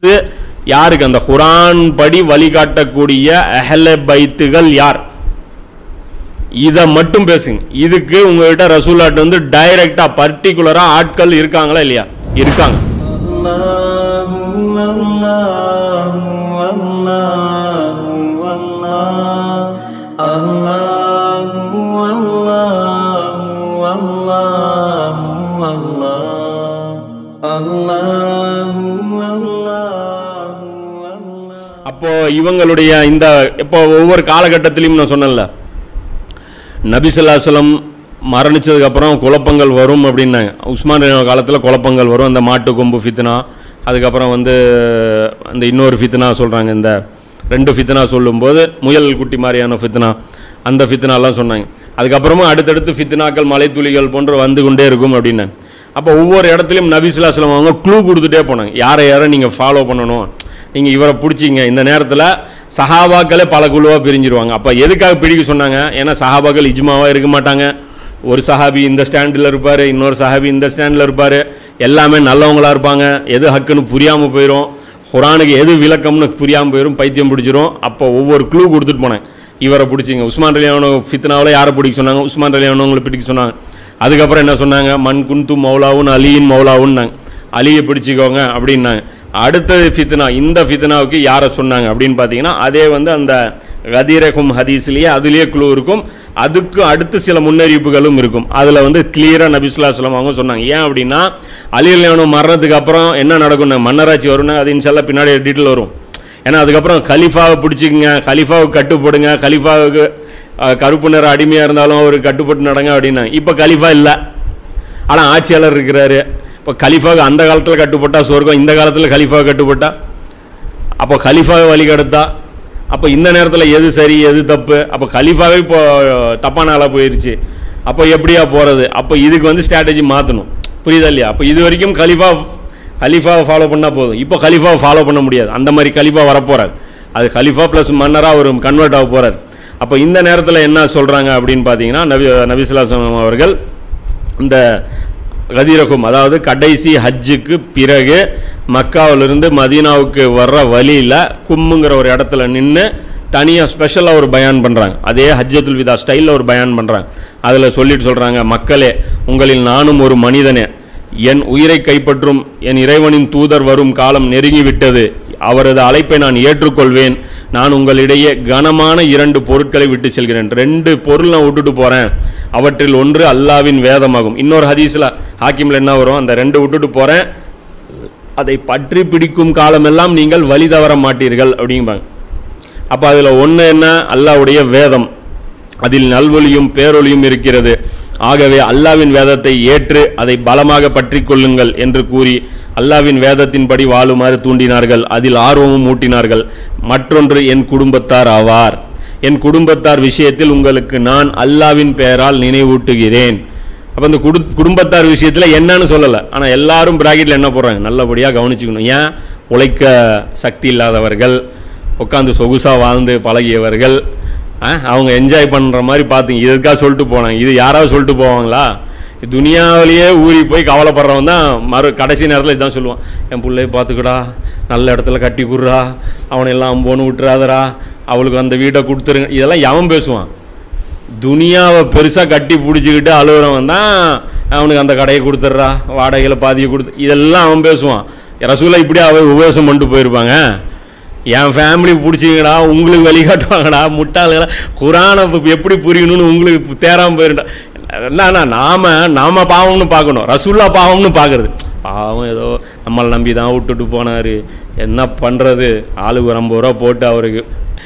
யாருக்கு அந்த குரான் படி வழிகாட்டக்கூடிய அஹ்ல பைத்துகள் யார் இதை மட்டும் பேசுங்க இதுக்கு உங்ககிட்ட ரசூலாட்டு வந்து டைரக்டா பர்டிகுலரா ஆட்கள் இருக்காங்களா இல்லையா இருக்காங்க الله الله الله الله الله الله الله الله الله அப்போ இவங்களுடைய இந்த இப்போ ஒவ்வொரு காலகட்டத்திலையும் நான் சொன்னேன்ல நபிசல்லாசலம் மரணிச்சதுக்கு அப்புறம் குழப்பங்கள் வரும் அப்படின்னாங்க உஸ்மான் ரலியல்லாஹு அன்ஹு காலத்தில் குழப்பங்கள் வரும் அந்த மாட்டு கொம்பு ஃபித்னா அதுக்கப்புறம் வந்து அந்த இன்னொரு ஃபித்னா சொல்கிறாங்க இந்த ரெண்டு ஃபித்னா சொல்லும்போது முயல் குட்டி மாதிரியான ஃபித்னா அந்த ஃபித்னாலாம் சொன்னாங்க அதுக்கப்புறமா அடுத்தடுத்து ஃபித்னாக்கள் மலைத்துளிகள் போன்று வந்து கொண்டே இருக்கும் அப்படின்னாங்க அப்போ ஒவ்வொரு இடத்துலையும் நபிசுல்லாஸ்லம் அவங்க க்ளூ கொடுத்துட்டே போனாங்க யாரை யாரை நீங்கள் ஃபாலோ பண்ணணும் நீங்கள் இவரை பிடிச்சிங்க இந்த நேரத்தில் சஹாபாக்களே பல குழுவாக பிரிஞ்சிருவாங்க அப்போ எதுக்காக பிடிக்க சொன்னாங்க ஏன்னா சஹாபாக்கள் இஜ்மாவாக இருக்க மாட்டாங்க ஒரு சஹாபி இந்த ஸ்டாண்டில் இருப்பார் இன்னொரு சஹாபி இந்த ஸ்டாண்டில் இருப்பார் எல்லாமே நல்லவங்களா இருப்பாங்க எது ஹக்குன்னு புரியாமல் போயிடும் குரானுக்கு எது விளக்கம்னு புரியாமல் போயிடும் பைத்தியம் பிடிச்சிரும் அப்போ ஒவ்வொரு க்ளூ கொடுத்துட்டு போனேன் இவரை பிடிச்சிங்க உஸ்மான் ரலியானோ ஃபித்னாவில் யாரை பிடிக்க சொன்னாங்க உஸ்மான் ரலியானவங்களை பிடிக்க சொன்னாங்க அதுக்கப்புறம் என்ன சொன்னாங்க மண் குந்து மௌலாவும் அலியின் மௌலாவுன்னாங்க அலியை பிடிச்சிக்கோங்க அப்படின்னாங்க அடுத்தது ஃபித்னா இந்த ஃபித்னாவுக்கு யாரை சொன்னாங்க அப்படின்னு பார்த்தீங்கன்னா அதே வந்து அந்த கதீரகும் ஹதீஸ்லேயே அதுலேயே குழு இருக்கும் அதுக்கு அடுத்து சில முன்னறிவிப்புகளும் இருக்கும் அதில் வந்து கிளியராக நபிசுல்லாஸ்லாம் அவங்க சொன்னாங்க ஏன் அப்படின்னா அலியல்யானு மரணத்துக்கு அப்புறம் என்ன நடக்கும்னா மன்னராட்சி வரும்னா அது இன்ஷால்லா பின்னாடி டீட்டெயில் வரும் ஏன்னா அதுக்கப்புறம் கலிஃபாவை பிடிச்சிக்கங்க கலிஃபாவுக்கு கட்டுப்படுங்க கலிஃபாவுக்கு அஹ், கருப்பு நிற அடிமையாக இருந்தாலும் அவர் கட்டுப்பட்டு நடங்க அப்படின்னா இப்போ கலிஃபா இல்லை ஆனால் ஆட்சியாளர் இருக்கிறாரு இப்போ கலிஃபாவுக்கு அந்த காலத்தில் கட்டுப்பட்டா சொர்க்கம் இந்த காலத்தில் கலிஃபா கட்டுப்பட்டா அப்போ கலிஃபாவை வழிகெடுத்தா அப்போ இந்த நேரத்தில் எது சரி எது தப்பு அப்போ கலிஃபாவே இப்போ தப்பான ஆளாக போயிருச்சு அப்போ எப்படியா போகிறது அப்போ இதுக்கு வந்து ஸ்ட்ராட்டஜி மாற்றணும் புரியுதா இல்லையா அப்போ இது வரைக்கும் கலிஃபா கலிஃபாவை ஃபாலோ பண்ணால் போதும் இப்போ கலிஃபாவை ஃபாலோ பண்ண முடியாது அந்த மாதிரி கலிஃபா வரப்போறார் அது கலிஃபா ப்ளஸ் மன்னராக ஒரு கன்வெர்ட் ஆக போறார் அப்போ இந்த நேரத்தில் என்ன சொல்கிறாங்க அப்படின்னு பார்த்தீங்கன்னா நபி நபிசுல்லாசம் அவர்கள் இந்த கதிரகும் அதாவது கடைசி ஹஜ்ஜுக்கு பிறகு மக்காவிலிருந்து மதீனாவுக்கு வர்ற வழியில் கும்முங்கிற ஒரு இடத்துல நின்று தனியாக ஸ்பெஷலாக ஒரு பயான் பண்ணுறாங்க அதே ஹஜ்ஜத்துல் விதா ஸ்டைலில் ஒரு பயான் பண்ணுறாங்க அதில் சொல்லிட்டு சொல்கிறாங்க மக்களே உங்களில் நானும் ஒரு மனிதனே என் உயிரை கைப்பற்றும் என் இறைவனின் தூதர் வரும் காலம் நெருங்கிவிட்டது அவரது அழைப்பை நான் ஏற்றுக்கொள்வேன் நான் உங்களிடையே கனமான இரண்டு பொருட்களை விட்டு செல்கிறேன் ரெண்டு பொருள் நான் விட்டுட்டு போகிறேன் அவற்றில் ஒன்று அல்லாவின் வேதமாகும் இன்னொரு ஹதீஸில் ஹாக்கிமில் என்ன வரும் அந்த ரெண்டு விட்டுட்டு போகிறேன் அதை பற்றி பிடிக்கும் காலமெல்லாம் நீங்கள் வழி தவற மாட்டீர்கள் அப்படிம்பாங்க அப்போ அதில் ஒன்று என்ன அல்லாவுடைய வேதம் அதில் நல்வொலியும் பேரொலியும் இருக்கிறது ஆகவே அல்லாவின் வேதத்தை ஏற்று அதை பலமாக பற்றி கொள்ளுங்கள் என்று கூறி அல்லாவின் வேதத்தின்படி வாழுமாறு தூண்டினார்கள் அதில் ஆர்வமும் ஊட்டினார்கள் மற்றொன்று என் குடும்பத்தார் ஆவார் என் குடும்பத்தார் விஷயத்தில் உங்களுக்கு நான் அல்லாவின் பெயரால் நினைவூட்டுகிறேன் அப்போ இந்த குடு குடும்பத்தார் விஷயத்தில் என்னன்னு சொல்லலை ஆனால் எல்லாரும் பிராக்கெட்டில் என்ன போடுறாங்க நல்லபடியாக கவனிச்சுக்கணும் ஏன் உழைக்க சக்தி இல்லாதவர்கள் உட்காந்து சொகுசாக வாழ்ந்து பழகியவர்கள் ஆ, அவங்க என்ஜாய் பண்ணுற மாதிரி பார்த்தீங்க இதுக்காக சொல்லிட்டு போனாங்க இது யாராவது சொல்லிட்டு போவாங்களா துனியாவிலேயே ஊறி போய் கவலைப்படுறவன் தான் மறு கடைசி நேரத்தில் இதுதான் சொல்லுவான் என் பிள்ளைய பார்த்துக்கடா நல்ல இடத்துல கட்டி குடுறா அவனை எல்லாம் அம்போன்னு விட்டுறாதடா அவளுக்கு அந்த வீட்டை கொடுத்துருங்க இதெல்லாம் எவன் பேசுவான் துனியாவை பெருசாக கட்டி பிடிச்சிக்கிட்டு அழுகுறவன் தான் அவனுக்கு அந்த கடையை கொடுத்துட்றா வாடகையில் பாதியை கொடுத்து இதெல்லாம் அவன் பேசுவான் ரசூலா இப்படி அவ உபயோசம் பண்ணிட்டு போயிருப்பாங்க என் ஃபேமிலி பிடிச்சிங்கடா உங்களுக்கு வழிகாட்டுவாங்கடா முட்டாளுங்களா குரானை இப்ப எப்படி புரியணும்னு உங்களுக்கு தேராமல் போயிருண்டா என்னன்னா நாம நாம பாவம்னு பார்க்கணும் ரசூல்லா பாவம்னு பார்க்கறது பாவம் ஏதோ நம்மளை நம்பி தான் விட்டுட்டு போனார் என்ன பண்ணுறது ஆளுக்கு ஒரு ஐம்பது ரூபா போட்டு அவருக்கு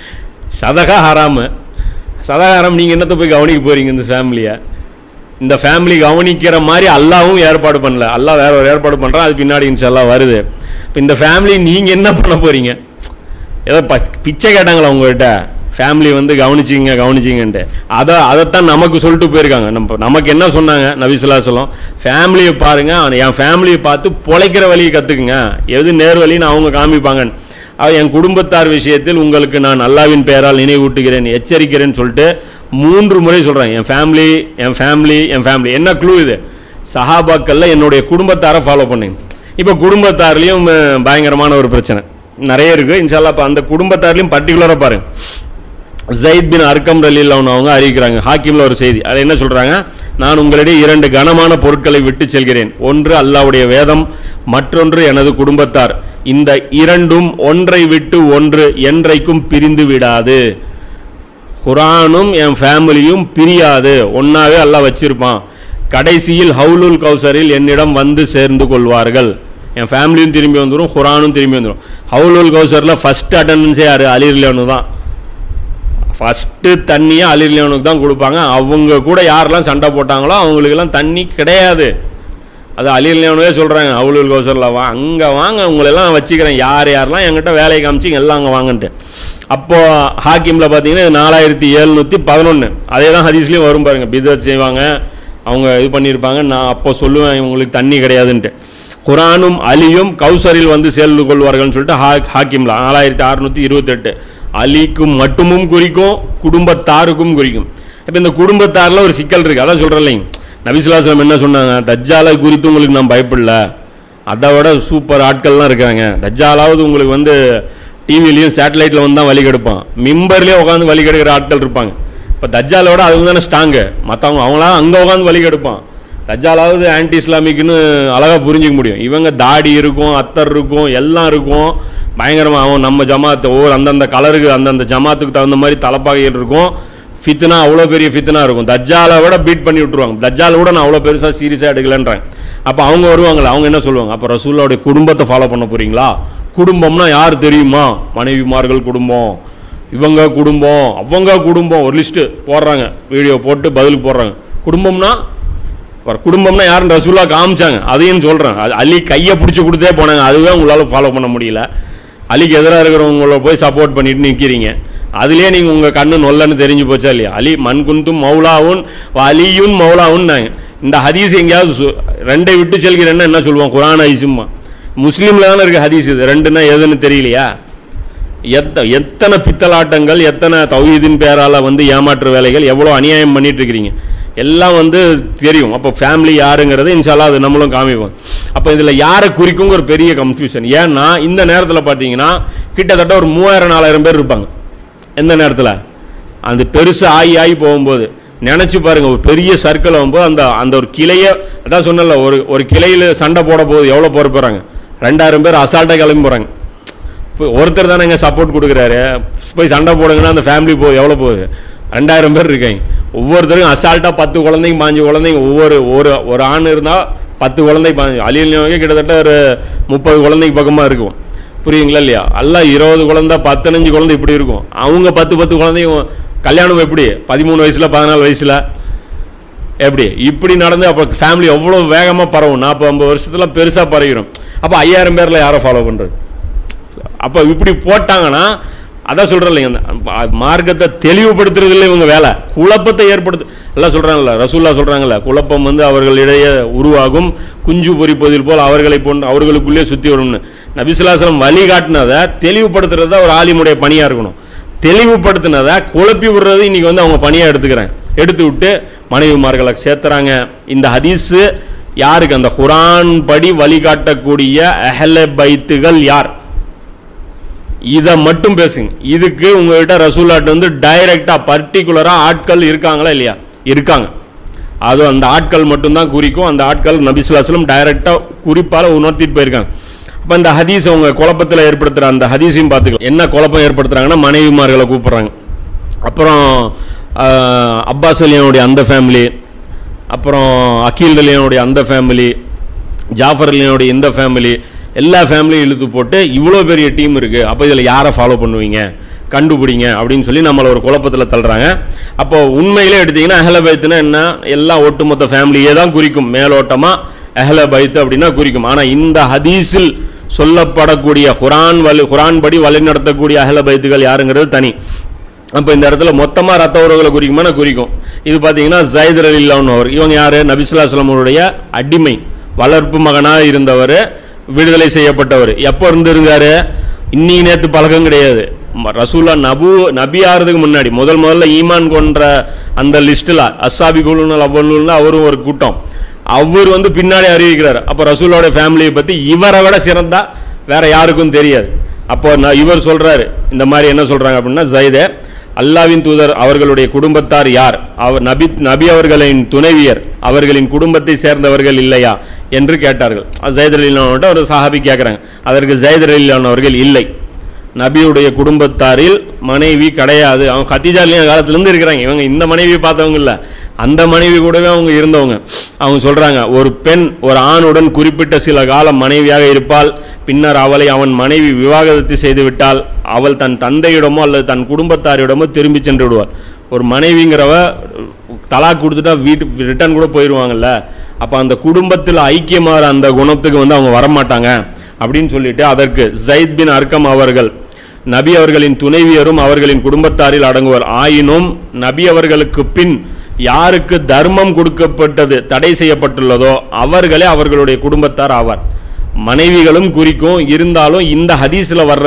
சதகா ஹராமு சதகாரம் நீங்கள் என்னத்தை போய் கவனிக்க போறீங்க இந்த ஃபேமிலியை இந்த ஃபேமிலி கவனிக்கிற மாதிரி அல்லாவும் ஏற்பாடு பண்ணல அல்லாஹ் வேற ஒரு ஏற்பாடு பண்ணுறான் அது பின்னாடி இன்ஷால்லா வருது இப்போ இந்த ஃபேமிலி நீங்கள் என்ன பண்ண போறீங்க ஏதோ ப பிச்சை கேட்டாங்களா உங்கள்கிட்ட ஃபேமிலி வந்து கவனிச்சிங்க கவனிச்சிங்கன்ட்டு அதை அதைத்தான் நமக்கு சொல்லிட்டு போயிருக்காங்க நம்ம நமக்கு என்ன சொன்னாங்க நபிசுல்லாசலம் ஃபேமிலியை பாருங்க என் ஃபேமிலியை பார்த்து பொழைக்கிற வழியை கற்றுக்குங்க எது நேர் வழின்னு அவங்க காமிப்பாங்கன்னு அவ என் குடும்பத்தார் விஷயத்தில் உங்களுக்கு நான் அல்லாவின் பெயரால் நினைவூட்டுகிறேன் எச்சரிக்கிறேன்னு சொல்லிட்டு மூன்று முறை சொல்கிறேன் என் ஃபேமிலி என் ஃபேமிலி என் ஃபேமிலி என்ன க்ளூ இது சஹாபாக்கள்ல என்னுடைய குடும்பத்தாரை ஃபாலோ பண்ணுங்க இப்போ குடும்பத்தார்லேயும் பயங்கரமான ஒரு பிரச்சனை நிறைய இருக்குது இன்ஷால்லா இப்போ அந்த குடும்பத்தார்லையும் பர்டிகுலராக பாருங்க ஜயித் பின் அர்க்கம் ரலில் அவங்க அறிவிக்கிறாங்க ஹாக்கிம்ல ஒரு செய்தி அது என்ன சொல்றாங்க நான் உங்களிடையே இரண்டு கனமான பொருட்களை விட்டு செல்கிறேன் ஒன்று அல்லாஹ்வுடைய வேதம் மற்றொன்று எனது குடும்பத்தார் இந்த இரண்டும் ஒன்றை விட்டு ஒன்று என்றைக்கும் பிரிந்து விடாது குரானும் என் ஃபேமிலியும் பிரியாது ஒன்னாவே அல்லாஹ் வச்சிருப்பான் கடைசியில் ஹவுலுல் கௌசரில் என்னிடம் வந்து சேர்ந்து கொள்வார்கள் என் ஃபேமிலியும் திரும்பி வந்துடும் குரானும் திரும்பி வந்துடும் ஹவுலுல் கௌசரில் ஃபர்ஸ்ட் அட்டண்டன்ஸே யார் அலிர்லியானு தான் ஃபஸ்ட்டு தண்ணியை அலிர்லியானுக்கு தான் கொடுப்பாங்க அவங்க கூட யாரெல்லாம் சண்டை போட்டாங்களோ அவங்களுக்கெல்லாம் தண்ணி கிடையாது அது அலிர்லியானுவே சொல்கிறாங்க அவுலுல் கௌசரில் வா அங்கே வாங்க உங்களெல்லாம் வச்சுக்கிறேன் யார் யாரெல்லாம் என்கிட்ட வேலையை காமிச்சிங்க எல்லாம் அங்கே வாங்கன்ட்டு அப்போது ஹாக்கிமில் பார்த்தீங்கன்னா இது நாலாயிரத்தி எழுநூற்றி பதினொன்று அதே தான் ஹதீஸ்லேயும் வரும் பாருங்க பிதத் செய்வாங்க அவங்க இது பண்ணியிருப்பாங்க நான் அப்போ சொல்லுவேன் இவங்களுக்கு தண்ணி கிடையாதுன்ட்டு குரானும் அலியும் கௌசரில் வந்து சேர்ந்து கொள்வார்கள்னு சொல்லிட்டு ஹா ஹாக்கிம்ல நாலாயிரத்தி அறுநூற்றி இருபத்தெட்டு அலிக்கும் மட்டுமும் குறிக்கும் குடும்பத்தாருக்கும் குறிக்கும் இப்போ இந்த குடும்பத்தாரில் ஒரு சிக்கல் இருக்குது அதான் சொல்கிறேன் இல்லைங்க நபிசுல்லாஸ்லம் என்ன சொன்னாங்க தஜ்ஜாலை குறித்து உங்களுக்கு நான் பயப்படல அதை விட சூப்பர் ஆட்கள்லாம் இருக்காங்க தஜ்ஜாலாவது உங்களுக்கு வந்து டிவிலையும் சேட்டலைட்டில் வந்து தான் வழி கெடுப்பான் மிம்பர்லேயே உட்காந்து வழி கெடுக்கிற ஆட்கள் இருப்பாங்க இப்போ தஜ்ஜாலோட அவங்க தானே ஸ்ட்ராங்கு மற்றவங்க அவங்களாம் அங்கே உட்காந்து வழி கெடுப்பான் தஜ்ஜாலாவது ஆன்டி இஸ்லாமிக்னு அழகாக புரிஞ்சிக்க முடியும் இவங்க தாடி இருக்கும் அத்தர் இருக்கும் எல்லாம் இருக்கும் பயங்கரமாக அவன் நம்ம ஜமாத்து ஒவ்வொரு அந்தந்த கலருக்கு அந்தந்த ஜமாத்துக்கு தகுந்த மாதிரி தலைப்பாகைகள் இருக்கும் ஃபித்னா அவ்வளோ பெரிய ஃபித்னா இருக்கும் தஜ்ஜாலை விட பீட் பண்ணி விட்ருவாங்க தஜ்ஜாலை விட நான் அவ்வளோ பெருசாக சீரியஸாக எடுக்கலன்றாங்க அப்போ அவங்க வருவாங்களே அவங்க என்ன சொல்லுவாங்க அப்போ ரசூல்லாவுடைய குடும்பத்தை ஃபாலோ பண்ண போறீங்களா குடும்பம்னா யார் தெரியுமா மனைவிமார்கள் குடும்பம் இவங்க குடும்பம் அவங்க குடும்பம் ஒரு லிஸ்ட்டு போடுறாங்க வீடியோ போட்டு பதில் போடுறாங்க குடும்பம்னா ஒரு குடும்பம்னா யாரும் ரசூலா காமிச்சாங்க அதையும் சொல்கிறேன் அது அலி கையை பிடிச்சி கொடுத்தே போனாங்க அதுவே உங்களால் ஃபாலோ பண்ண முடியல அலிக்கு எதிராக இருக்கிறவங்கள போய் சப்போர்ட் பண்ணிட்டு நிற்கிறீங்க அதுலேயே நீங்கள் உங்கள் கண்ணு நொல்லன்னு தெரிஞ்சு போச்சா இல்லையா அலி மண் குந்தும் மௌலாவும் அலியும் மௌலாவுன்னாங்க இந்த ஹதீஸ் எங்கேயாவது சு- ரெண்டை விட்டு செல்கிறேன்னா என்ன சொல்லுவோம் குரான் ஹதீஸுமா முஸ்லீமில் தானே இருக்குது ஹதீஸ் இது ரெண்டுன்னா எதுன்னு தெரியலையா எத்த எத்தனை பித்தலாட்டங்கள் எத்தனை தௌஹீதின் பேரால் வந்து ஏமாற்று வேலைகள் எவ்வளோ அநியாயம் பண்ணிட்டு இருக்கிறீங்க எல்லாம் வந்து தெரியும் அப்போ ஃபேமிலி யாருங்கிறது இன்ஷால்லா அது நம்மளும் காமிப்போம் அப்போ இதில் யாரை குறிக்குங்க ஒரு பெரிய கன்ஃபியூஷன் ஏன்னா இந்த நேரத்தில் பார்த்தீங்கன்னா கிட்டத்தட்ட ஒரு மூவாயிரம் நாலாயிரம் பேர் இருப்பாங்க எந்த நேரத்தில் அந்த பெருசு ஆகி ஆகி போகும்போது நினச்சி பாருங்க ஒரு பெரிய சர்க்கிள் ஆகும்போது அந்த அந்த ஒரு கிளையை அதான் சொன்னல ஒரு ஒரு கிளையில் சண்டை போட போகுது எவ்வளோ போற போகிறாங்க ரெண்டாயிரம் பேர் அசால்ட்டாக கிளம்பி போகிறாங்க இப்போ ஒருத்தர் தானே இங்கே சப்போர்ட் கொடுக்குறாரு போய் சண்டை போடுங்கன்னா அந்த ஃபேமிலி போ எவ்வளோ போகுது ரெண்டாயிரம் பேர் இருக்காங்க ஒவ்வொருத்தருக்கும் அசால்ட்டாக பத்து குழந்தைங்க பாஞ்சு குழந்தைங்க ஒவ்வொரு ஒரு ஒரு ஆண் இருந்தால் பத்து குழந்தை பாஞ்சு அலியல்னவங்க கிட்டத்தட்ட ஒரு முப்பது குழந்தைக்கு பக்கமாக இருக்கும் புரியுங்களா இல்லையா எல்லாம் இருபது குழந்தை பத்தனஞ்சு குழந்தை இப்படி இருக்கும் அவங்க பத்து பத்து குழந்தைங்க கல்யாணம் எப்படி பதிமூணு வயசில் பதினாலு வயசில் எப்படி இப்படி நடந்து அப்போ ஃபேமிலி எவ்வளோ வேகமாக பரவும் நாற்பது ஐம்பது வருஷத்துல பெருசாக பரவிடும் அப்போ ஐயாயிரம் பேரில் யாரை ஃபாலோ பண்ணுறது அப்போ இப்படி போட்டாங்கன்னா அதான் சொல்கிறேன் இல்லைங்க அந்த ப- மார்க்கத்தை தெளிவுபடுத்துறது இல்லை இவங்க வேலை குழப்பத்தை ஏற்படுத்து எல்லாம் சொல்கிறாங்கல்ல ரசூல்லா சொல்கிறாங்கல்ல குழப்பம் வந்து அவர்களிடையே உருவாகும் குஞ்சு பொரிப்பதில் போல் அவர்களை போன்று அவர்களுக்குள்ளே சுற்றி வரும்னு நபிசுல்லாஸ்லம் வழிகாட்டினதை தெளிவுபடுத்துறது தான் ஒரு ஆலிமுடைய பணியாக இருக்கணும் தெளிவுபடுத்தினதை குழப்பி விடுறது இன்னைக்கு வந்து அவங்க பணியாக எடுத்துக்கிறேன் எடுத்து விட்டு மனைவிமார்களை சேர்த்துறாங்க இந்த ஹதீஸு யாருக்கு அந்த குரான் படி வழிகாட்டக்கூடிய அஹ்ல பைத்துகள் யார் இதை மட்டும் பேசுங்க இதுக்கு உங்ககிட்ட ரசூலாட்டு வந்து டைரக்டா பர்டிகுலரா ஆட்கள் இருக்காங்களா இல்லையா இருக்காங்க அது அந்த ஆட்கள் மட்டும்தான் குறிக்கும் அந்த ஆட்கள் நபிசுல்லாஸ்லம் டைரக்டா குறிப்பால உணர்த்திட்டு போயிருக்காங்க அப்ப இந்த ஹதீஸ் அவங்க குழப்பத்தில் ஏற்படுத்துற அந்த ஹதீஸையும் பார்த்துக்கலாம் என்ன குழப்பம் ஏற்படுத்துறாங்கன்னா மனைவிமார்களை கூப்பிடுறாங்க அப்புறம் ஆஹ், அப்பாஸ் அலியானுடைய அந்த ஃபேமிலி அப்புறம் அக்கீல் அலியானுடைய அந்த ஃபேமிலி ஜாஃபர் அலியானுடைய இந்த ஃபேமிலி எல்லா ஃபேமிலியும் இழுத்து போட்டு இவ்வளோ பெரிய டீம் இருக்குது அப்போ இதில் யாரை ஃபாலோ பண்ணுவீங்க கண்டுபிடிங்க அப்படின்னு சொல்லி நம்மளை ஒரு குழப்பத்தில் தள்ளுறாங்க அப்போ உண்மையிலே எடுத்தீங்கன்னா அஹல பைத்துனா என்ன எல்லாம் ஒட்டுமொத்த ஃபேமிலியே தான் குறிக்கும் மேலோட்டமாக அஹல பைத்து அப்படின்னா குறிக்கும் ஆனால் இந்த ஹதீஸில் சொல்லப்படக்கூடிய குரான் வலி குரான் படி வழிநடத்தக்கூடிய அஹல பைத்துகள் யாருங்கிறது தனி அப்போ இந்த இடத்துல மொத்தமாக ரத்த உறவுகளை குறிக்குமானா குறிக்கும் இது பார்த்தீங்கன்னா ஜைதர் அலில்லான்னு அவர் இவங்க யார் நபிசுல்லாஸ்லமுடைய அடிமை வளர்ப்பு மகனாக இருந்தவர் விடுதலை செய்யப்பட்டவர் எப்போ இருந்திருந்தாரு இன்னைக்கு நேற்று பழக்கம் கிடையாது ம- ரசூல்லா நபு நபி ஆகிறதுக்கு முன்னாடி முதல் முதல்ல ஈமான் கொன்ற அந்த லிஸ்ட்டில் அஸ்ஸாபி குழுன்னு அவ்வளோன்னு அவரும் ஒரு கூட்டம் அவர் வந்து பின்னாடி அறிவிக்கிறார் அப்போ ரசூலோட ஃபேமிலியை பற்றி இவரை விட சிறந்தா வேற யாருக்கும் தெரியாது அப்போ நான் இவர் சொல்றாரு இந்த மாதிரி என்ன சொல்றாங்க அப்படின்னா ஜைதே அல்லாவின் தூதர் அவர்களுடைய குடும்பத்தார் யார் அவர் நபி நபி அவர்களின் துணைவியர் அவர்களின் குடும்பத்தை சேர்ந்தவர்கள் இல்லையா என்று கேட்டார்கள் ஜெயத் அலிலானோட ஒரு சஹாபி கேட்குறாங்க அதற்கு ஜெயத் அலிலான் அவர்கள் இல்லை நபியுடைய குடும்பத்தாரில் மனைவி கிடையாது அவங்க கத்திஜாலிய காலத்துலேருந்து இருக்கிறாங்க இவங்க இந்த மனைவி பார்த்தவங்க இல்லை அந்த மனைவி கூடவே அவங்க இருந்தவங்க அவங்க சொல்றாங்க ஒரு பெண் ஒரு ஆணுடன் குறிப்பிட்ட சில காலம் மனைவியாக இருப்பால் பின்னர் அவளை அவன் மனைவி விவாகரத்து செய்து விட்டால் அவள் தன் தந்தையிடமோ அல்லது தன் குடும்பத்தாரிடமோ திரும்பி சென்று விடுவாள் ஒரு மனைவிங்கிறவ தலாக் கொடுத்துட்டா வீட்டு ரிட்டர்ன் கூட போயிடுவாங்கல்ல அப்போ அந்த குடும்பத்தில் ஐக்கியமாகிற அந்த குணத்துக்கு வந்து அவங்க வரமாட்டாங்க அப்படின்னு சொல்லிட்டு அதற்கு ஜைத் பின் அர்க்கம் அவர்கள் நபி அவர்களின் துணைவியரும் அவர்களின் குடும்பத்தாரில் அடங்குவர் ஆயினும் நபி அவர்களுக்கு பின் யாருக்கு தர்மம் கொடுக்கப்பட்டது தடை செய்யப்பட்டுள்ளதோ அவர்களே அவர்களுடைய குடும்பத்தார் ஆவார் மனைவிகளும் குறிக்கும் இருந்தாலும் இந்த ஹதீஸ்ல வர்ற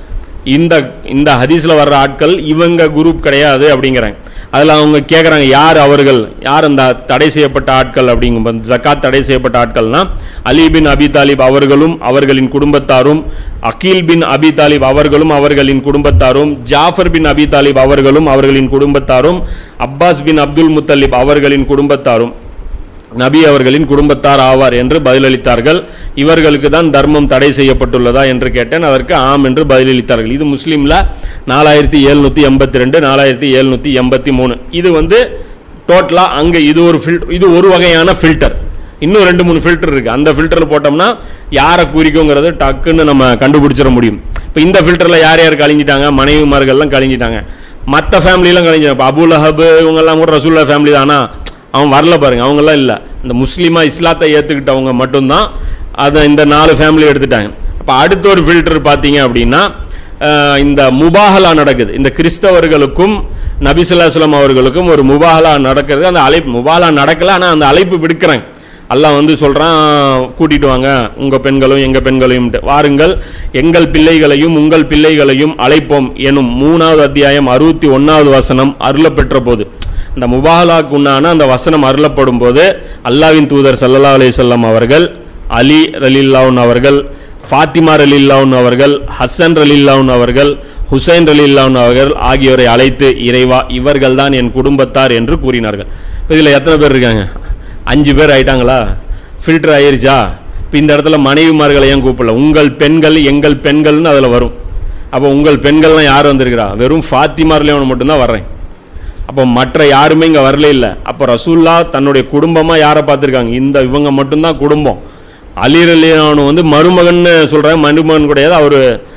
இந்த இந்த ஹதீஸ்ல வர்ற ஆட்கள் இவங்க குரூப் கிடையாது அப்படிங்கிறாங்க அதில் அவங்க கேட்குறாங்க யார் அவர்கள் யார் அந்த தடை செய்யப்பட்ட ஆட்கள் அப்படிங்கும் ஜக்காத் தடை செய்யப்பட்ட ஆட்கள்னா அலி பின் அபி தாலிப் அவர்களும் அவர்களின் குடும்பத்தாரும் அகீல் பின் அபி தாலிப் அவர்களும் அவர்களின் குடும்பத்தாரும் ஜாஃபர் பின் அபி தாலிப் அவர்களும் அவர்களின் குடும்பத்தாரும் அப்பாஸ் பின் அப்துல் முத்தலிப் அவர்களின் குடும்பத்தாரும் நபி அவர்களின் குடும்பத்தார் ஆவார் என்று பதிலளித்தார்கள் இவர்களுக்கு தான் தர்மம் தடை செய்யப்பட்டுள்ளதா என்று கேட்டேன் அதற்கு ஆம் என்று பதிலளித்தார்கள் இது முஸ்லீம்ல நாலாயிரத்தி எழுநூத்தி எண்பத்தி ரெண்டு நாலாயிரத்தி எழுநூத்தி எண்பத்தி மூணு இது வந்து டோட்டலா அங்க இது ஒரு ஃபில்டர் இது ஒரு வகையான ஃபில்டர் இன்னும் ரெண்டு மூணு ஃபில்டர் இருக்கு அந்த ஃபில்டர் போட்டோம்னா யாரை குறிக்குங்கிறது டக்குன்னு நம்ம கண்டுபிடிச்சிட முடியும் இப்போ இந்த ஃபில்டர்ல யார் யார் கழிஞ்சிட்டாங்க மனைவிமார்கள்லாம் கழிஞ்சிட்டாங்க மற்ற ஃபேமிலிலாம் கழிஞ்சாங்க இப்போ அபுல் ஹபு இவங்கெல்லாம் கூட ரசூல்லா ஃபேமிலி தானா அவன் வரல பாருங்க அவங்கெல்லாம் இல்லை இந்த முஸ்லீமா இஸ்லாத்தை ஏற்றுக்கிட்டவங்க மட்டும்தான் அதை இந்த நாலு ஃபேமிலி எடுத்துட்டாங்க அப்போ அடுத்த ஒரு ஃபில்டர் பார்த்தீங்க அப்படின்னா அஹ், இந்த முபாகலா நடக்குது இந்த கிறிஸ்தவர்களுக்கும் நபிசுல்லாஸ்லாம் அவர்களுக்கும் ஒரு முபாகலா நடக்கிறது அந்த அழைப்பு முபாகலா நடக்கல ஆனால் அந்த அழைப்பு விடுக்கிறாங்க அல்லாஹ் வந்து சொல்றான் கூட்டிட்டு வாங்க உங்க பெண்களும் எங்க பெண்களையும் வாருங்கள் எங்கள் பிள்ளைகளையும் உங்கள் பிள்ளைகளையும் அழைப்போம் எனும் மூணாவது அத்தியாயம் அறுபத்தி ஒன்னாவது வசனம் அருளப்பெற்ற போது இந்த முபாலாக்கு உண்டான அந்த வசனம் அருளப்படும் போது அல்லாவின் தூதர் சல்லல்லா அலைஹி அவர்கள் அலி ரலில்லாவுன் அவர்கள் ஃபாத்திமா ரலில்லாவுன் அவர்கள் ஹசன் ரலில்லாவுன் அவர்கள் ஹுசைன் ரலில்லாவுன் அவர்கள் ஆகியோரை அழைத்து இறைவா இவர்கள்தான் என் குடும்பத்தார் என்று கூறினார்கள் இப்போ இதில் எத்தனை பேர் இருக்காங்க அஞ்சு பேர் ஆயிட்டாங்களா ஃபில்டர் ஆயிருச்சா இப்போ இந்த இடத்துல மனைவிமார்களை ஏன் கூப்பிடல உங்கள் பெண்கள் எங்கள் பெண்கள்னு அதில் வரும் அப்போ உங்கள் பெண்கள்லாம் யார் வந்திருக்கிறா வெறும் ஃபாத்திமார்லேயும் மட்டும்தான் வர்றேன் அப்போ மற்ற யாருமே இங்கே வரல இல்லை அப்போ ரசூல்லா தன்னுடைய குடும்பமாக யாரை பார்த்துருக்காங்க இந்த இவங்க மட்டும்தான் குடும்பம் அலீர் அலியானு வந்து மருமகன்னு சொல்கிறாங்க மருமகன் கிடையாது அவர்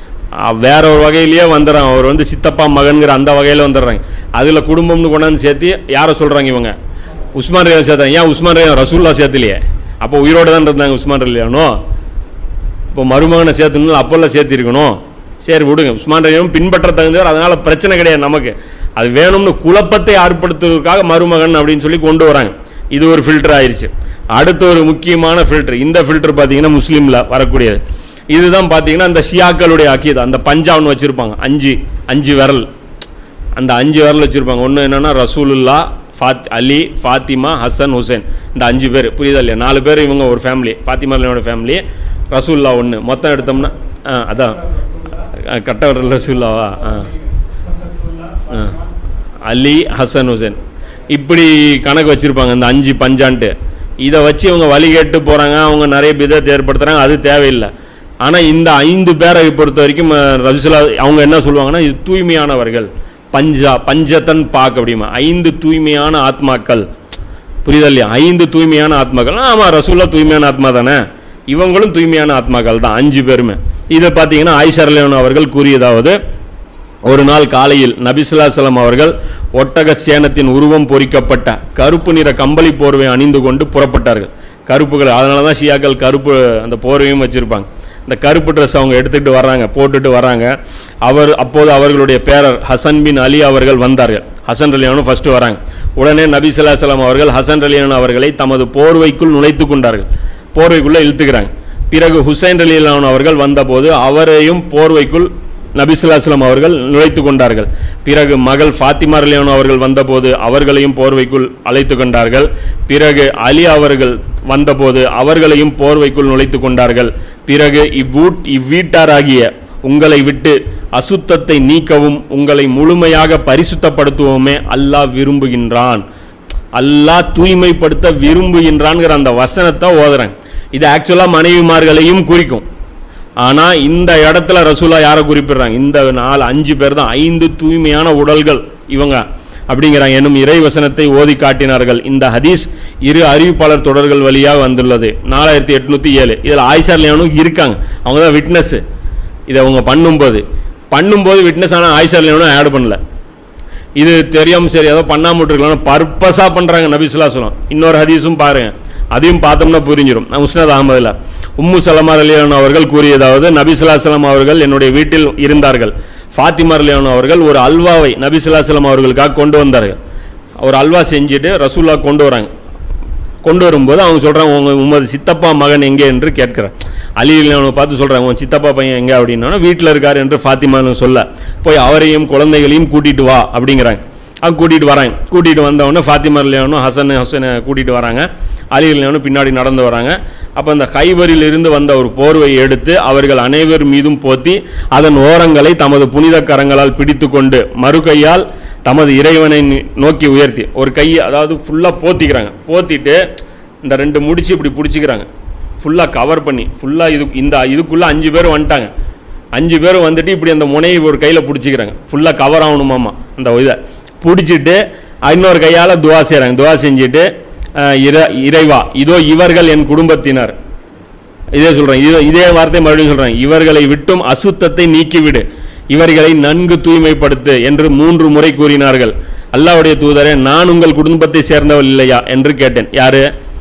வேற ஒரு வகையிலேயே வந்துடுறாங்க அவர் வந்து சித்தப்பா மகன்கிற அந்த வகையில் வந்துடுறாங்க அதில் குடும்பம்னு கொண்டாந்து சேர்த்து யாரை சொல்கிறாங்க இவங்க உஸ்மான் ரலியா சேர்த்தாங்க ஏன் உஸ்மான் ரலியா ரசூல்லா சேர்த்துலையே அப்போ உயிரோடு தான் இருந்தாங்க உஸ்மான் ரலியானோ இப்போ மருமகனை சேர்த்துணும் அப்போல்லாம் சேர்த்திருக்கணும் சரி விடுங்க உஸ்மான் ரலியும் பின்பற்ற தகுந்தவர் அதனால பிரச்சனை கிடையாது நமக்கு அது வேணும்னு குழப்பத்தை ஏற்படுத்துவதற்காக மருமகன் அப்படின்னு சொல்லி கொண்டு வராங்க இது ஒரு ஃபில்டர் ஆயிருச்சு அடுத்த ஒரு முக்கியமான ஃபில்டர் இந்த ஃபில்டர் பார்த்தீங்கன்னா முஸ்லீமில் வரக்கூடியது இதுதான் பார்த்தீங்கன்னா அந்த ஷியாக்களுடைய அக்கீதா அந்த பஞ்சாப்னு வச்சுருப்பாங்க அஞ்சு அஞ்சு விரல் அந்த அஞ்சு விரல் வச்சுருப்பாங்க ஒன்று என்னென்னா ரசூலுல்லா ஃபாத் அலி ஃபாத்திமா ஹசன் ஹுசைன் இந்த அஞ்சு பேர் புரியுதா இல்லையா நாலு பேர் இவங்க ஒரு ஃபேமிலி ஃபாத்திமா அலியோட ஃபேமிலி ரசூல்லா ஒன்று மொத்தம் எடுத்தோம்னா ஆ அதான் அஹ், கட்ட விரல் ரசூல்லாவா ஆ ஆ. அலி ஹசன் ஹுசைன் இப்படி கணக்கு வச்சுருப்பாங்க இந்த அஞ்சு பஞ்சான்ட்டு இதை வச்சு இவங்க வழி கேட்டு போகிறாங்க அவங்க நிறைய விதத்தை ஏற்படுத்துகிறாங்க அது தேவையில்லை ஆனால் இந்த ஐந்து பேரை பொறுத்த வரைக்கும் அஹ், ரசூலுல்லா அவங்க என்ன சொல்லுவாங்கன்னா இது தூய்மையானவர்கள் பஞ்சா பஞ்சத்தன் பாக் அப்படிமா ஐந்து தூய்மையான ஆத்மாக்கள் புரியுதா இல்லையா ஐந்து தூய்மையான ஆத்மாக்கள் ஆமாம் ரசூல்லா தூய்மையான ஆத்மா தானே இவங்களும் தூய்மையான ஆத்மாக்கள் தான் அஞ்சு பேருமே இதை பார்த்தீங்கன்னா ஆயிஷர்லேன் அவர்கள் கூறியதாவது ஒரு நாள் காலையில் நபிசுல்லாசலம் அவர்கள் ஒட்டக சேனத்தின் உருவம் பொறிக்கப்பட்ட கருப்பு நிற கம்பளி போர்வை அணிந்து கொண்டு புறப்பட்டார்கள் கருப்புகள் அதனால தான் ஷியாக்கள் கருப்பு அந்த போர்வையும் வச்சிருப்பாங்க இந்த கருப்பு ட்ரெஸ் அவங்க எடுத்துக்கிட்டு வர்றாங்க போட்டுட்டு வராங்க அவர் அப்போது அவர்களுடைய பேரர் ஹசன் பின் அலி அவர்கள் வந்தார்கள் ஹசன் ரலியானும் ஃபர்ஸ்ட் வராங்க உடனே நபி ஸல்லல்லாஹு அவர்கள் ஹசன் ரலியான் அவர்களை தமது போர்வைக்குள் நுழைத்து கொண்டார்கள் போர்வைக்குள்ளே இழுத்துக்கிறாங்க பிறகு ஹுசைன் ரலியல்லான் அவர்கள் வந்தபோது அவரையும் போர்வைக்குள் நபிசுல்லாஸ்லாம் அவர்கள் நுழைத்து கொண்டார்கள் பிறகு மகள் ஃபாத்திமா ரலியானு அவர்கள் வந்தபோது அவர்களையும் போர்வைக்குள் அழைத்து கொண்டார்கள் பிறகு அலி அவர்கள் வந்தபோது அவர்களையும் போர்வைக்குள் நுழைத்து கொண்டார்கள் பிறகு இவ்வூட் இவ்வீட்டாராகிய உங்களை விட்டு அசுத்தத்தை நீக்கவும் உங்களை முழுமையாக பரிசுத்தப்படுத்துவோமே அல்லாஹ் விரும்புகின்றான் அல்லாஹ் தூய்மைப்படுத்த விரும்புகின்றான்ங்கிற அந்த வசனத்தை ஓதுறாங்க இது ஆக்சுவலாக மனைவிமார்களையும் குறிக்கும் ஆனால் இந்த இடத்துல ரசூலா யாரை குறிப்பிடுறாங்க இந்த நாலு அஞ்சு பேர் தான் ஐந்து தூய்மையான உடல்கள் இவங்க அப்படிங்கிறாங்க என்னும் இறை வசனத்தை ஓதி காட்டினார்கள் இந்த ஹதீஸ் இரு அறிவிப்பாளர் தொடர்கள் வழியாக வந்துள்ளது நாலாயிரத்தி எட்நூற்றி ஏழு இதில் ஆயிஷா லியானும் இருக்காங்க அவங்க தான் விட்னஸ் இதை அவங்க பண்ணும்போது பண்ணும்போது விட்னஸ் ஆனால் ஆயிஷா லியானும் ஆட் பண்ணல இது தெரியாம சரி ஏதோ பண்ணாம விட்டுருக்கலாம் பர்பஸாக பண்ணுறாங்க நபிசுல்லா சொல்லம் இன்னொரு ஹதீஸும் பாருங்க அதையும் பார்த்தோம்னா புரிஞ்சிடும் உஸ்னத் அகமதுல உம்மு சலமா அலியான் அவர்கள் கூறியதாவது நபிசுல்லா சலாம் அவர்கள் என்னுடைய வீட்டில் இருந்தார்கள் ஃபாத்திமா அலியான் அவர்கள் ஒரு அல்வாவை நபிசுல்லா சலாம் அவர்களுக்காக கொண்டு வந்தார்கள் ஒரு அல்வா செஞ்சுட்டு ரசூல்லா கொண்டு வராங்க கொண்டு வரும்போது அவங்க சொல்கிறாங்க உங்கள் உமது சித்தப்பா மகன் எங்கே என்று கேட்குறேன் அலி அவனை பார்த்து சொல்கிறாங்க உன் சித்தப்பா பையன் எங்கே அப்படின்னா வீட்டில் இருக்கார் என்று ஃபாத்திமான்னு சொல்ல போய் அவரையும் குழந்தைகளையும் கூட்டிட்டு வா அப்படிங்கிறாங்க அவங்க கூட்டிகிட்டு வராங்க கூட்டிகிட்டு வந்தவொடனே ஃபாத்திமா இல்லையானும் ஹசன் ஹசனை கூட்டிகிட்டு வராங்க அலி இல்லையானும் பின்னாடி நடந்து வராங்க அப்போ அந்த ஹைபரில் இருந்து வந்த ஒரு போர்வையை எடுத்து அவர்கள் அனைவர் மீதும் போத்தி அதன் ஓரங்களை தமது புனித கரங்களால் பிடித்து கொண்டு மறு கையால் தமது இறைவனை நி- நோக்கி உயர்த்தி ஒரு கையை அதாவது ஃபுல்லாக போத்திக்கிறாங்க போத்திட்டு இந்த ரெண்டு முடிச்சு இப்படி பிடிச்சிக்கிறாங்க ஃபுல்லாக கவர் பண்ணி ஃபுல்லாக இது இந்த இதுக்குள்ளே அஞ்சு பேர் வந்துட்டாங்க அஞ்சு பேர் வந்துட்டு இப்படி அந்த முனையை ஒரு கையில் பிடிச்சிக்கிறாங்க ஃபுல்லாக கவர் ஆகணுமாமா அந்த இதை பிடிச்சிட்டு இன்னொரு கையால் துவா செய்கிறாங்க துவா செஞ்சுட்டு அஹ், இற இறைவா இதோ இவர்கள் என் குடும்பத்தினர் இதே சொல்றேன் இதே இதே வார்த்தை மறுபடியும் சொல்றேன் இவர்களை விட்டும் அசுத்தத்தை நீக்கிவிடு இவர்களை நன்கு தூய்மைப்படுத்து என்று மூன்று முறை கூறினார்கள் அல்லாஹ்வுடைய தூதரே நான் உங்கள் குடும்பத்தை சேர்ந்தவள் இல்லையா என்று கேட்டேன் யாரு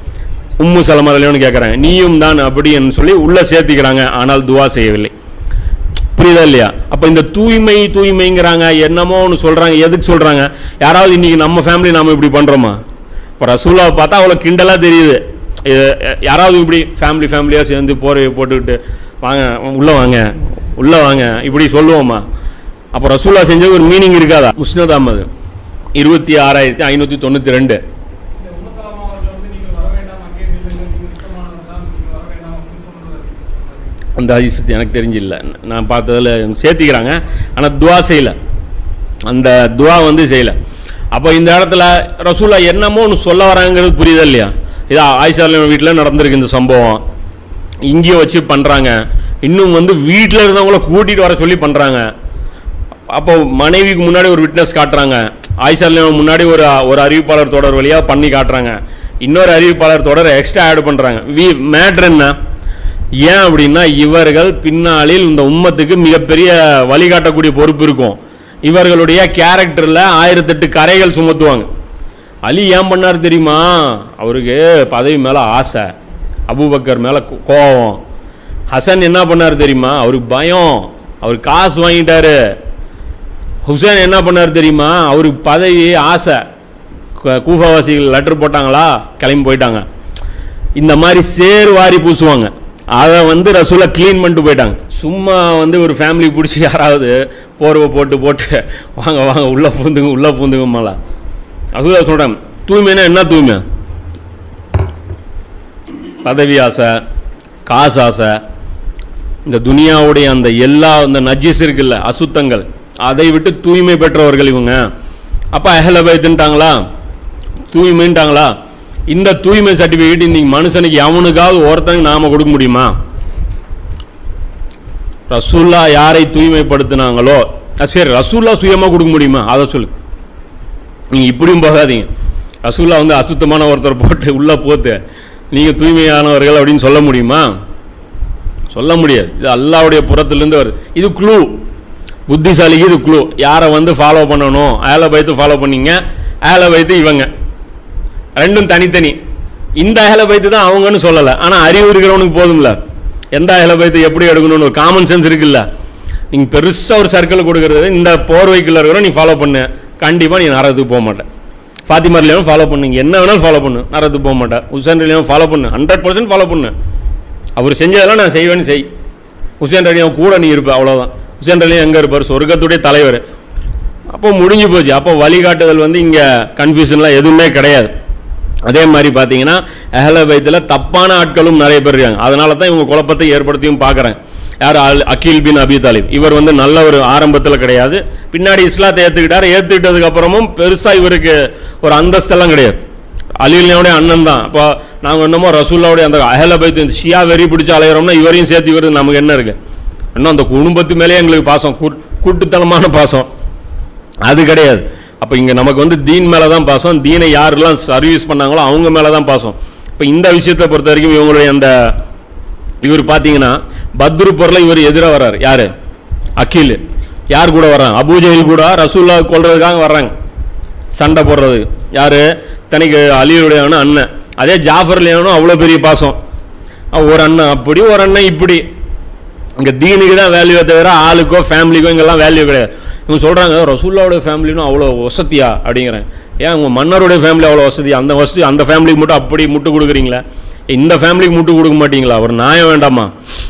உம்மு சலமலையோன்னு கேட்குறாங்க நீயும் தான் அப்படின்னு சொல்லி உள்ள சேர்த்திக்கிறாங்க ஆனால் துவா செய்யவில்லை புரியுதா இல்லையா அப்போ இந்த தூய்மை தூய்மைங்கிறாங்க என்னமோ ஒன்று சொல்கிறாங்க எதுக்கு சொல்கிறாங்க யாராவது இன்னைக்கு நம்ம ஃபேமிலி நாம இப்படி பண்ணுறோமா இப்போ ரசூலாவை பார்த்தா அவ்வளோ கிண்டலாக தெரியுது இது, அஹ், யாராவது இப்படி ஃபேமிலி ஃபேமிலியாக சேர்ந்து போர்வையை போட்டுக்கிட்டு வாங்க உள்ளே வாங்க உள்ளே வாங்க இப்படி சொல்லுவோமா அப்போ ரசூலா செஞ்சது ஒரு மீனிங் இருக்காதா முஸ்னத் அஹமது இருபத்தி ஆறாயிரத்தி ஐநூற்றி தொண்ணூற்றி ரெண்டு இந்த உம்மசலாமா அவர்கள் வந்து நீங்கள் வர வேண்டாம் அங்கே நில்லுங்கள் நீங்கள் சுத்தமானவர் தான் நீங்கள் வர வேண்டாம் அப்படின்னு சொன்னது அந்த ஹதீஸ் எனக்கு தெரிஞ்சு இல்லை நான் பார்த்ததில் சேர்த்திக்கிறாங்க ஆனால் துவா செய்யலை அந்த துவா வந்து செய்யலை அப்போ இந்த இடத்துல ரசூலா என்னமோ ஒன்று சொல்ல வராங்கிறது புரியுதா இல்லையா இது ஆயிஷா வீட்டில் நடந்திருக்கு இந்த சம்பவம் இங்கேயும் வச்சு பண்ணுறாங்க இன்னும் வந்து வீட்டில் இருந்தவங்கள கூட்டிகிட்டு வர சொல்லி பண்ணுறாங்க அப்போ மனைவிக்கு முன்னாடி ஒரு விட்னஸ் காட்டுறாங்க ஆயிஷா அலியான் முன்னாடி ஒரு ஒரு அறிவிப்பாளர் தொடர் வழியாக பண்ணி காட்டுறாங்க இன்னொரு அறிவிப்பாளர் தொடர் எக்ஸ்ட்ரா ஆட் பண்ணுறாங்க வி மேட்ரு என்ன ஏன் அப்படின்னா இவர்கள் பின்னாளில் இந்த உம்மத்துக்கு மிகப்பெரிய வழிகாட்டக்கூடிய பொறுப்பு இருக்கும் இவர்களுடைய கேரக்டரில் ஆயிரத்தெட்டு கரைகள் சுமத்துவாங்க அலி ஏன் பண்ணார் தெரியுமா அவருக்கு பதவி மேலே ஆசை அபூபக்கர் மேலே கோபம் ஹசன் என்ன பண்ணார் தெரியுமா அவருக்கு பயம் அவர் காசு வாங்கிட்டாரு ஹுசேன் என்ன பண்ணார் தெரியுமா அவருக்கு பதவி ஆசை கு- கூஃபாவாசிகள் லெட்டர் போட்டாங்களா கிளம்பி போயிட்டாங்க இந்த மாதிரி சேர் வாரி பூசுவாங்க அதை வந்து ரசூலா க்ளீன் பண்ணிட்டு போயிட்டாங்க சும்மா வந்து ஒரு ஃபேமிலி பிடிச்சி யாராவது போர்வை போட்டு போட்டு வாங்க வாங்க உள்ளே பூந்துங்க உள்ளே பூந்துங்க மேலே அதுதான் சொல்கிறேன் தூய்மைனா என்ன தூய்மை பதவி ஆசை காசு ஆசை இந்த துனியாவுடைய அந்த எல்லா அந்த நஜிஸ் இருக்குல்ல அசுத்தங்கள் அதை விட்டு தூய்மை பெற்றவர்கள் இவங்க அப்போ அஹல பைத்துன்ட்டாங்களா தூய்மைன்ட்டாங்களா இந்த தூய்மை சர்டிஃபிகேட் இன்னைக்கு மனுஷனுக்கு எவனுக்காவது ஒருத்தனுக்கு நாம கொடுக்க முடியுமா ரசூல்லா யாரை தூய்மைப்படுத்தினாங்களோ அஹ் சரி ரசூல்லா சுயமாக கொடுக்க முடியுமா அதை சொல்லு நீங்கள் இப்படியும் போகாதீங்க ரசூல்லா வந்து அசுத்தமான ஒருத்தர் போட்டு உள்ளே போத்து நீங்கள் தூய்மையானவர்கள் அப்படின்னு சொல்ல முடியுமா சொல்ல முடியாது இது அல்லாவுடைய புறத்திலிருந்து வருது இது க்ளூ புத்திசாலிக்கு இது க்ளூ யாரை வந்து ஃபாலோ பண்ணணும் ஆலை வைத்து ஃபாலோ பண்ணீங்க ஆலை வைத்து இவங்க ரெண்டும் தனித்தனி இந்த அகல பைத்து தான் அவங்கன்னு சொல்லலை ஆனால் அறிவு இருக்கிறவனுக்கு போதும்ல எந்த அகல பைத்து எப்படி எடுக்கணும்னு ஒரு காமன் சென்ஸ் இருக்குல்ல நீங்கள் பெருசாக ஒரு சர்க்கிள் கொடுக்கறது இந்த போர்வைக்குள்ள இருக்கிற நீ ஃபாலோ பண்ணு கண்டிப்பாக நீ நரகத்துக்கு போக மாட்டேன் ஃபாத்திமர்லையும் ஃபாலோ பண்ணுங்க என்ன வேணாலும் ஃபாலோ பண்ணு நரகத்துக்கு போக மாட்டேன் உசேன் ரலியும் ஃபாலோ பண்ணு ஹண்ட்ரட் பர்சன்ட் ஃபாலோ பண்ணு அவர் செஞ்சதெல்லாம் நான் செய்வேன்னு செய் உசேன் ரலியும் கூட நீ இருப்ப அவ்வளோதான் உசேன் ரலியும் எங்கே இருப்பார் சொர்க்கத்துடைய தலைவர் அப்போ முடிஞ்சு போச்சு அப்போ வழிகாட்டுதல் வந்து இங்கே கன்ஃபியூஷன்லாம் எதுவுமே கிடையாது அதே மாதிரி பார்த்தீங்கன்னா அஹல பைத்தில் தப்பான ஆட்களும் நிறைய பேர் இருக்காங்க அதனால தான் இவங்க குழப்பத்தை ஏற்படுத்தியும் பார்க்குறேன் யார் அல் அக்கீல் பின் அபி தாலிப் இவர் வந்து நல்ல ஒரு ஆரம்பத்தில் கிடையாது பின்னாடி இஸ்லாத்தை ஏற்றுக்கிட்டார் ஏற்றுக்கிட்டதுக்கு அப்புறமும் பெருசாக இவருக்கு ஒரு அந்தஸ்தெல்லாம் கிடையாது அலிலியோடைய அண்ணன் தான் அப்போ நாங்கள் என்னமோ ரசூல்லாவுடைய அந்த அஹல பைத்து இந்த ஷியா வெறி பிடிச்சி அலையிறோம்னா இவரையும் சேர்த்து இவருக்கு நமக்கு என்ன இருக்கு இன்னும் அந்த குடும்பத்து மேலேயே எங்களுக்கு பாசம் கூட்- கூட்டுத்தனமான பாசம் அது கிடையாது அப்போ இங்கே நமக்கு வந்து தீன் மேலே தான் பாசம் தீனை யாரெல்லாம் சர்வீஸ் பண்ணாங்களோ அவங்க மேலே தான் பாசம் இப்போ இந்த விஷயத்தை பொறுத்த வரைக்கும் இவங்களுடைய அந்த இவர் பார்த்தீங்கன்னா பத்ரு பொருளை இவர் எதிராக வர்றாரு யாரு அக்கீல் யார் கூட வர்றாங்க அபூஜஹில் கூட ரசூல்லா கொல்றதுக்காக வர்றாங்க சண்டை போடுறது யாரு தனிக்கு அலியுடைய அண்ணன் அதே ஜாஃபர்லேயானும் அவ்வளோ பெரிய பாசம் அஹ் ஒரு அண்ணன் அப்படி ஒரு அண்ணன் இப்படி இங்கே தீனுக்கு தான் வேல்யூ தவிர ஆளுக்கோ ஃபேமிலிக்கோ இங்கெல்லாம் வேல்யூ கிடையாது இவங்க சொல்கிறாங்க ரசூல்லாவோட ஃபேமிலினும் அவ்வளோ வசதியா அப்படிங்கிறேன் ஏன் உங்கள் மன்னருடைய ஃபேமிலி அவ்வளோ வசதி அந்த வசதி அந்த ஃபேமிலிக்கு மட்டும் அப்படி முட்டு கொடுக்குறீங்களா இந்த ஃபேமிலிக்கு முட்டு கொடுக்க மாட்டீங்களா ஒரு நியாயம் வேண்டாமா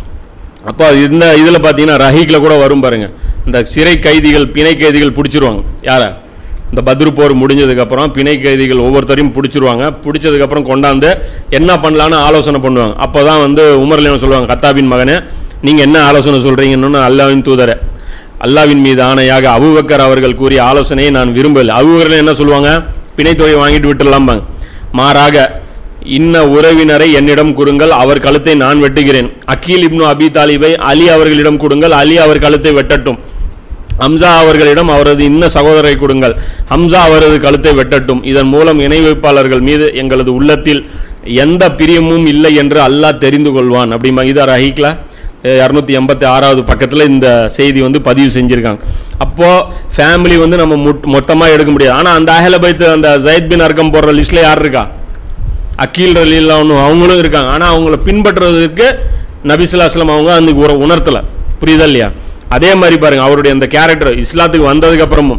அப்போ இந்த இதில் பார்த்தீங்கன்னா ரஹீக்கில் கூட வரும் பாருங்க இந்த சிறை கைதிகள் பிணை கைதிகள் பிடிச்சிருவாங்க யாரை இந்த பத்ரு போர் முடிஞ்சதுக்கப்புறம் பிணை கைதிகள் ஒவ்வொருத்தரையும் பிடிச்சிருவாங்க பிடிச்சதுக்கப்புறம் கொண்டாந்து என்ன பண்ணலான்னு ஆலோசனை பண்ணுவாங்க அப்போ தான் வந்து உமர்லேயும் சொல்லுவாங்க கத்தாபின் மகனே நீங்கள் என்ன ஆலோசனை சொல்கிறீங்கன்னு அல்லாவின் தூதரை அல்லாவின் மீது ஆணையாக அபூபக்கர் அவர்கள் கூறிய ஆலோசனையை நான் விரும்பவில்லை அபூபக்கர் என்ன சொல்லுவாங்க பிணைத்தொகை வாங்கிட்டு விட்டுடலாம்பாங்க மாறாக இன்ன உறவினரை என்னிடம் கொடுங்கள் அவர் கழுத்தை நான் வெட்டுகிறேன் அக்கீல் இப்னு அபி தாலிபை அலி அவர்களிடம் கொடுங்கள் அலி அவர் கழுத்தை வெட்டட்டும் ஹம்சா அவர்களிடம் அவரது இன்ன சகோதரரை கொடுங்கள் ஹம்சா அவரது கழுத்தை வெட்டட்டும் இதன் மூலம் இணை வைப்பாளர்கள் மீது எங்களது உள்ளத்தில் எந்த பிரியமும் இல்லை என்று அல்லாஹ் தெரிந்து கொள்வான் அப்படிம்பாங்க இதா ரஹீக்ல இரநூத்தி எண்பத்தி ஆறாவது பக்கத்தில் இந்த செய்தி வந்து பதிவு செஞ்சுருக்காங்க அப்போது ஃபேமிலி வந்து நம்ம மொட் மொத்தமாக எடுக்க முடியாது ஆனால் அந்த அஹல பைத்து அந்த ஜயத் பின் அர்க்கம் போடுற லிஸ்ட்டில் யார் இருக்கா அக்கீல் ரலீல்லா ஒன்று அவங்களும் இருக்காங்க ஆனால் அவங்கள பின்பற்றுறதுக்கு நபிசுல்லாஸ்லாம் அவங்க அந்த ஒரு உணர்த்தலை புரியுதா இல்லையா அதே மாதிரி பாருங்க அவருடைய அந்த கேரக்டர் இஸ்லாத்துக்கு வந்ததுக்கு அப்புறமும்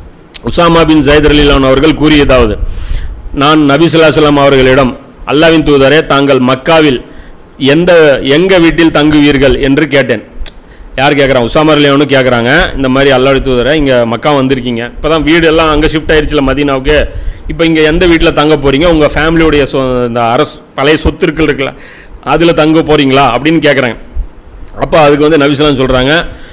உசாமா பின் ஜயத் ரலீலான் அவர்கள் கூறியதாவது நான் நபிசுல்லாஸ்லாம் அவர்களிடம் அல்லாவின் தூதரே தாங்கள் மக்காவில் எந்த எங்க வீட்டில் தங்குவீர்கள் என்று கேட்டேன் யார் கேட்குறாங்க உசாமா ரலியானு கேட்குறாங்க இந்த மாதிரி அல்லாவுடைய தூதரை இங்கே மக்கா வந்திருக்கீங்க இப்போ தான் வீடு எல்லாம் அங்கே ஷிஃப்ட் ஆயிருச்சுல மதீனாவுக்கு இப்போ இங்கே எந்த வீட்டில் தங்க போகிறீங்க உங்கள் ஃபேமிலியுடைய சொ இந்த அரசு பழைய சொத்துக்கள் இருக்குல்ல அதில் தங்க போகிறீங்களா அப்படின்னு கேட்குறாங்க அப்போ அதுக்கு வந்து நபிஸ்லாம் சொல்கிறாங்க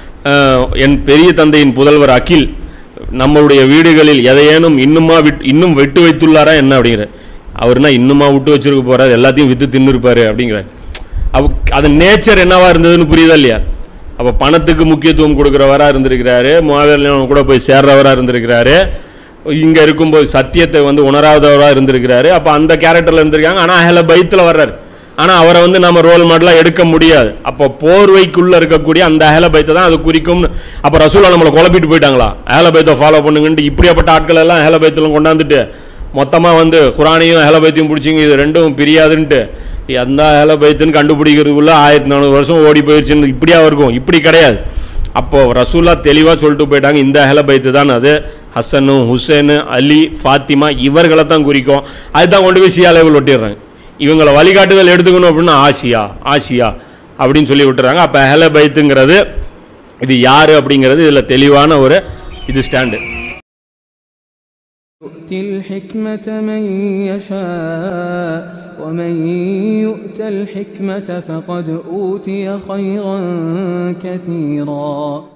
என் பெரிய தந்தையின் புதல்வர் அகில் நம்மளுடைய வீடுகளில் எதையேனும் இன்னுமா விட் இன்னும் விட்டு வைத்துள்ளாரா என்ன அப்படிங்கிற அவர்னா இன்னுமா விட்டு வச்சிருக்க போறாரு எல்லாத்தையும் வித்து தின்னுருப்பாரு அப்படிங்கிறார் அவ அது நேச்சர் என்னவா இருந்ததுன்னு புரியுதா இல்லையா அப்போ பணத்துக்கு முக்கியத்துவம் கொடுக்குறவரா இருந்திருக்கிறாரு மாவீரன் கூட போய் சேர்றவரா இருந்திருக்கிறாரு இங்கே இருக்கும்போது சத்தியத்தை வந்து உணராதவராக இருந்திருக்கிறாரு அப்போ அந்த கேரக்டரில் இருந்திருக்காங்க ஆனால் அஹல பைத்தில் வர்றாரு ஆனால் அவரை வந்து நம்ம ரோல் மாடலாக எடுக்க முடியாது அப்போ போர்வைக்குள்ளே இருக்கக்கூடிய அந்த அஹல பைத்தை தான் அது குறிக்கும்னு அப்போ ரசூலா நம்மளை குழப்பிட்டு போயிட்டாங்களா அஹல பைத்தை ஃபாலோ பண்ணுங்கன்ட்டு இப்படியாப்பட்ட ஆட்கள் எல்லாம் அஹல பைத்தில் கொண்டாந்துட்டு மொத்தமாக வந்து குரானையும் அஹல பைத்தையும் பிடிச்சிங்க இது ரெண்டும் பிரியாதுன்ட்டு எந்த அஹல பைத்துன்னு கண்டுபிடிக்கிறதுக்குள்ள ஆயிரத்தி நானூறு வருஷம் ஓடி போயிடுச்சுன்னு இப்படியா இருக்கும் இப்படி கிடையாது அப்போ ரசூலா தெளிவாக சொல்லிட்டு போயிட்டாங்க இந்த அஹல பைத்து தான் அது ஹசனு ஹுசேனு அலி ஃபாத்திமா இவர்களை தான் குறிக்கும் அதுதான் கொண்டு போய் சியா லேபிள் ஒட்டிடுறாங்க இவங்களை வழிகாட்டுதல் எடுத்துக்கணும் அப்படின்னா ஆசியா ஆசியா அப்படின்னு சொல்லி விட்டுறாங்க அப்போ அஹல பைத்துங்கிறது இது யாரு அப்படிங்கிறது இதில் தெளிவான ஒரு இது ஸ்டாண்டு يؤتي الحكمة من يشاء ومن يؤت الحكمة فقد أوتي خيرا كثيرا